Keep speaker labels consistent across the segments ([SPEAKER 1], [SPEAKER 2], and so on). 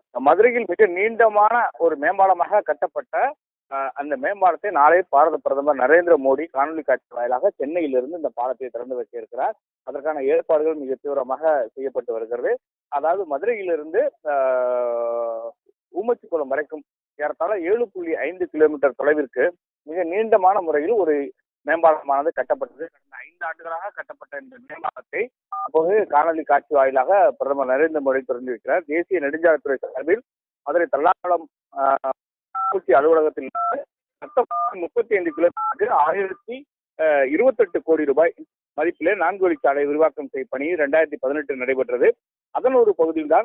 [SPEAKER 1] மதுரையில் மிக நீண்டமான ஒரு மேம்பாலமாக கட்டப்பட்ட அஹ், அந்த மேம்பாலத்தை நாளை பாரத பிரதமர் நரேந்திர மோடி காணொலி காட்சி வாயிலாக சென்னையிலிருந்து இந்த பாலத்தை திறந்து வைக்க இருக்கிறார் அதற்கான ஏற்பாடுகள் மிக தீவிரமாக செய்யப்பட்டு வருகிறது அதாவது மதுரையிலிருந்து அஹ், ஊமச்சிக்குளம் வரைக்கும் ஏறத்தாழ ஏழு புள்ளி ஐந்து கிலோமீட்டர் தொலைவிற்கு மிக நீண்டமான முறையில் ஒரு மேம்பாலமானது கட்டப்பட்டது கடந்த ஐந்து ஆண்டுகளாக கட்டப்பட்ட இந்த மேம்பாலத்தை அப்போது காணொலி காட்சி வாயிலாக பிரதமர் நரேந்திர மோடி திறந்து வைக்கிறார் தேசிய நெடுஞ்சாலைத்துறை சார்பில் மதுரை தல்லாக்குளம் ஆஹ், பூச்சி அலுவலகத்தில் இருந்து மொத்தம் முப்பத்தி ஐந்து கிலோமீட்டருக்கு ஆயிரத்தி ஆஹ், இருபத்தெட்டு கோடி ரூபாய் மதிப்பிலே நான்கு வழிச்சாலை விரிவாக்கம் செய்யும் பணி ரெண்டாயிரத்தி பதினெட்டு நடைபெற்றது அதன் ஒரு பகுதியில்தான்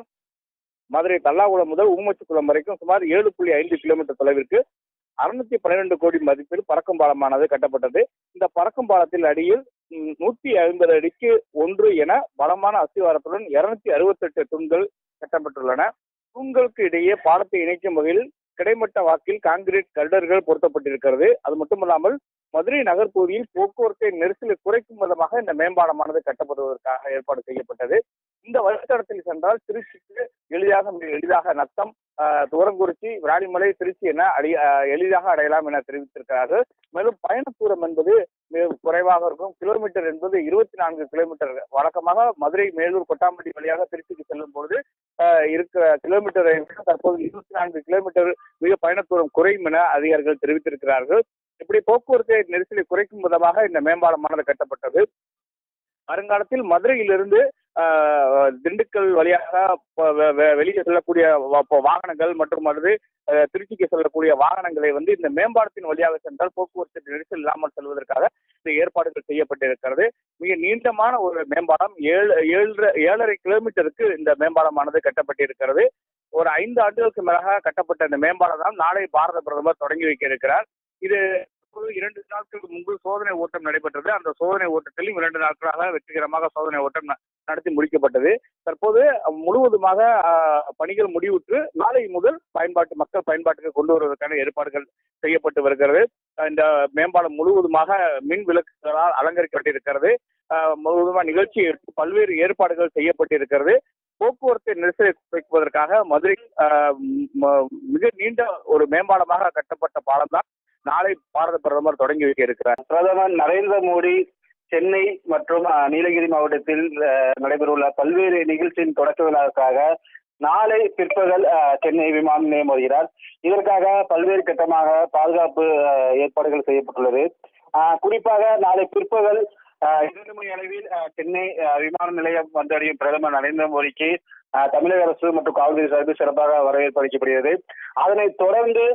[SPEAKER 1] மதுரை தல்லாகுளம் முதல் ஊமச்சிக்குளம் வரைக்கும் சுமார் ஏழு புள்ளி ஐந்து கிலோமீட்டர் தொலைவிற்கு அறுநூத்தி பன்னிரெண்டு கோடி மதிப்பில் பறக்கும் பாலமானது கட்டப்பட்டது இந்த பறக்கும் பாலத்தில் அடியில் ம், நூத்தி ஐம்பது அடிக்கு ஒன்று என பலமான அஸ்திவாரத்துடன் இருநூத்தி அறுபத்தெட்டு தூண்கள் கட்டப்பட்டுள்ளன தூண்களுக்கு இடையே பாலத்தை இணைக்கும் வகையில் கிடைமட்ட வாக்கில் கான்கிரீட் கர்டர்கள் பொருத்தப்பட்டிருக்கிறது அது மட்டுமல்லாமல் மதுரை நகர்பகுதியில் போக்குவரத்தை நெரிசலை குறைக்கும் விதமாக இந்த மேம்பாலமானது கட்டப்படுவதற்காக ஏற்பாடு செய்யப்பட்டது இந்த வழித்தடத்தில் சென்றால் திருச்சிக்கு எளிதாக மிக எளிதாக நத்தம் ஆஹ், துவரங்குறிச்சி விராலிமலை திருச்சி என அடி ஆஹ், எளிதாக அடையலாம் என தெரிவித்திருக்கிறார்கள் மேலும் பயண தூரம் என்பது மிக குறைவாக இருக்கும் கிலோமீட்டர் என்பது இருபத்தி நான்கு கிலோமீட்டர் வழக்கமாக மதுரை மேலூர் கொட்டாம்பட்டி வழியாக திருச்சிக்கு செல்லும் பொழுது ஆஹ், இருக்கிற கிலோமீட்டரை விட தற்போது இருபத்தி நான்கு கிலோமீட்டர் மிக பயண தூரம் குறையும் என அதிகாரிகள் தெரிவித்திருக்கிறார்கள் இப்படி போக்குவரத்து நெரிசலை குறைக்கும் விதமாக இந்த மேம்பாலமானது கட்டப்பட்டது வருங்காலத்தில் மதுரையிலிருந்து ஆஹ், திண்டுக்கல் வழியாக ப- வெ- வெ- வெளியே செல்லக்கூடிய வா- ப- வாகனங்கள் மற்றும் அல்லது ஆஹ், திருச்சிக்கு செல்லக்கூடிய வாகனங்களை வந்து இந்த மேம்பாலத்தின் வழியாக சென்றால் போக்குவரத்து நெரிசல் இல்லாமல் செல்வதற்காக இந்த ஏற்பாடுகள் செய்யப்பட்டிருக்கிறது மிக நீண்டமான ஒரு மேம்பாலம் ஏழு ஏழரை ஏழரை கிலோமீட்டருக்கு இந்த மேம்பாலமானது கட்டப்பட்டிருக்கிறது ஒரு ஐந்து ஆண்டுகளுக்கு மேலாக கட்டப்பட்ட இந்த மேம்பாலம் தான் நாளை பாரத பிரதமர் தொடங்கி வைக்க இருக்கிறார் இது இப்போது இரண்டு நாட்களுக்கு முன்பு சோதனை ஓட்டம் நடைபெற்றது அந்த சோதனை ஓட்டத்திலும் இரண்டு நாட்களாக வெற்றிகரமாக சோதனை ஓட்டம் ந- நடத்தி முடிக்கப்பட்டது தற்போது முழுவதுமாக ஆஹ், பணிகள் முடிவுற்று நாளை முதல் பயன்பாட்டு மக்கள் பயன்பாட்டுக்கு கொண்டு வருவதற்கான ஏற்பாடுகள் செய்யப்பட்டு வருகிறது இந்த மேம்பாலம் முழுவதுமாக மின் விளக்குகளால் அலங்கரிக்கப்பட்டிருக்கிறது ஆஹ், முழுவதுமாக நிகழ்ச்சிக்கு பல்வேறு ஏற்பாடுகள் செய்யப்பட்டிருக்கிறது போக்குவரத்து நெரிசலை குறைப்பதற்காக மதுரை ஆஹ், ம- மிக நீண்ட ஒரு மேம்பாலமாக கட்டப்பட்ட பாலம் தான் நாளை பாரத பிரதமர் தொடங்கி வைக்க இருக்கிறார்
[SPEAKER 2] பிரதமர் நரேந்திர மோடி சென்னை மற்றும் அஹ், நீலகிரி மாவட்டத்தில் அஹ், நடைபெறவுள்ள பல்வேறு நிகழ்ச்சியின் தொடக்க விழாவுக்காக நாளை பிற்பகல் அஹ், சென்னை விமான நிலையம் வருகிறார் இதற்காக பல்வேறு கட்டமாக பாதுகாப்பு அஹ், ஏற்பாடுகள் செய்யப்பட்டுள்ளது அஹ், குறிப்பாக நாளை பிற்பகல் அஹ், இரண்டு மணி அளவில் அஹ், சென்னை அஹ், விமான நிலையம் வந்தடையும் பிரதமர் நரேந்திர மோடிக்கு அஹ், தமிழக அரசு மற்றும் காவல்துறை சார்பில் சிறப்பாக வரவேற்பு அளிக்கப்படுகிறது அதனைத் தொடர்ந்து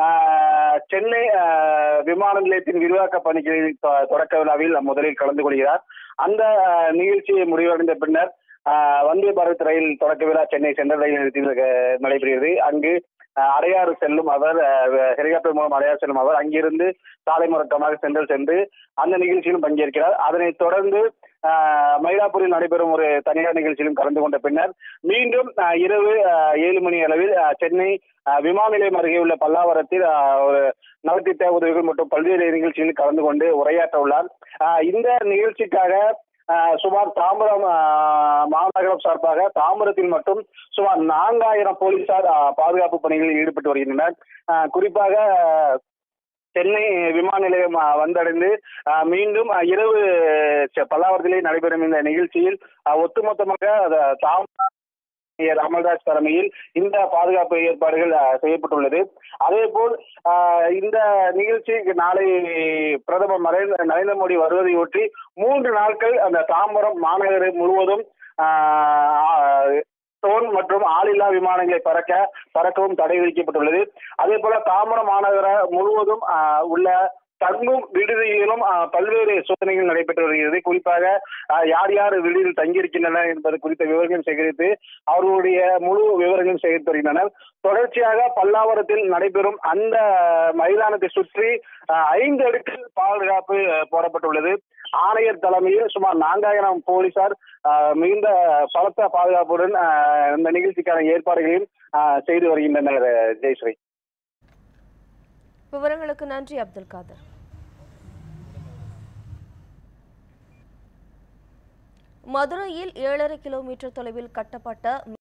[SPEAKER 2] ஆஹ், சென்னை ஆஹ், விமான நிலையத்தின் விரிவாக்க பணிகளின் தொ- தொடக்க விழாவில் முதலில் கலந்து கொள்கிறார் அந்த ஆஹ், நிகழ்ச்சி முடிவடைந்த பின்னர் ஆஹ், வந்தே பாரத் ரயில் தொடக்க விழா சென்னை சென்ட்ரல் ரயில் நிலையத்தில் அஹ், நடைபெறுகிறது அங்கு ஆஹ், அடையாறு செல்லும் அவர் ஆஹ், ஹெலிகாப்டர் மூலம் அடையாறு செல்லும் அவர் அங்கிருந்து சாலை முறக்கமாக சென்ட்ரல் சென்று அந்த நிகழ்ச்சியிலும் பங்கேற்கிறார் அதனைத் தொடர்ந்து ஆஹ், மயிலாப்பூரில் நடைபெறும் ஒரு தனியார் நிகழ்ச்சியிலும் கலந்து கொண்ட பின்னர் மீண்டும் ஆஹ், இரவு ஆஹ், ஏழு மணி அளவில் ஆஹ், சென்னை ஆஹ், விமான நிலையம் அருகே உள்ள பல்லாவரத்தில் ஆஹ், ஒரு நலத்திட்ட உதவிகள் மற்றும் பல்வேறு நிகழ்ச்சிகளில் கலந்து கொண்டு உரையாற்ற உள்ளார் ஆஹ், இந்த நிகழ்ச்சிக்காக ஆஹ், சுமார் தாம்பரம் ஆஹ், மாநகரம் சார்பாக தாம்பரத்தில் மட்டும் சுமார் நான்காயிரம் போலீசார் ஆஹ், பாதுகாப்பு பணிகளில் ஈடுபட்டு வருகின்றனர் ஆஹ், குறிப்பாக ஆஹ், சென்னை விமான நிலையம் ஆஹ், வந்தடைந்து ஆஹ், மீண்டும் ஆஹ், இரவு செ- பல்லாவரத்திலே நடைபெறும் இந்த நிகழ்ச்சியில் ஆஹ், ஒட்டுமொத்தமாக அஹ், தாம் மேயர் அமல்ராஜ் தலைமையில் இந்த பாதுகாப்பு ஏற்பாடுகள் ஆஹ், செய்யப்பட்டுள்ளது அதே போல் ஆஹ், இந்த நிகழ்ச்சிக்கு நாளை பிரதமர் நரேந்திர நரேந்திர மோடி வருவதை ஒட்டி மூன்று நாட்கள் அந்த தாம்பரம் மாநகரம் முழுவதும் ஆஹ், ட்ரோன் மற்றும் ஆளில்லா விமானங்களை பறக்க பறக்கவும் தடை விதிக்கப்பட்டுள்ளது அதே போல தாம்பரம் மாநகர முழுவதும் ஆஹ், உள்ள தங்கும் விடுதியிலும் ஆஹ், பல்வேறு சோதனைகள் நடைபெற்று வருகிறது குறிப்பாக ஆஹ், யார் யார் விடுதியில் தங்கியிருக்கின்றனர் என்பது குறித்த விவரங்கள் சேகரித்து அவர்களுடைய முழு விவரங்களும் சேகரித்து வருகின்றனர் தொடர்ச்சியாக பல்லாவரத்தில் நடைபெறும் அந்த மைதானத்தை சுற்றி ஆஹ், ஐந்து அடுக்கில் பாதுகாப்பு ஆஹ், போடப்பட்டுள்ளது ஆணையர் தலைமையில் சுமார் நான்காயிரம் போலீசார் ஆஹ், மிகுந்த பலத்த பாதுகாப்புடன் ஆஹ், இந்த நிகழ்ச்சிக்கான ஏற்பாடுகளையும் ஆஹ், செய்து வருகின்றனர் ஆஹ், ஜெயஸ்ரீ
[SPEAKER 3] விவரங்களுக்கு நன்றி அப்துல் காதர் மதுரையில் ஏழரை கிலோமீட்டர் தொலைவில் கட்டப்பட்ட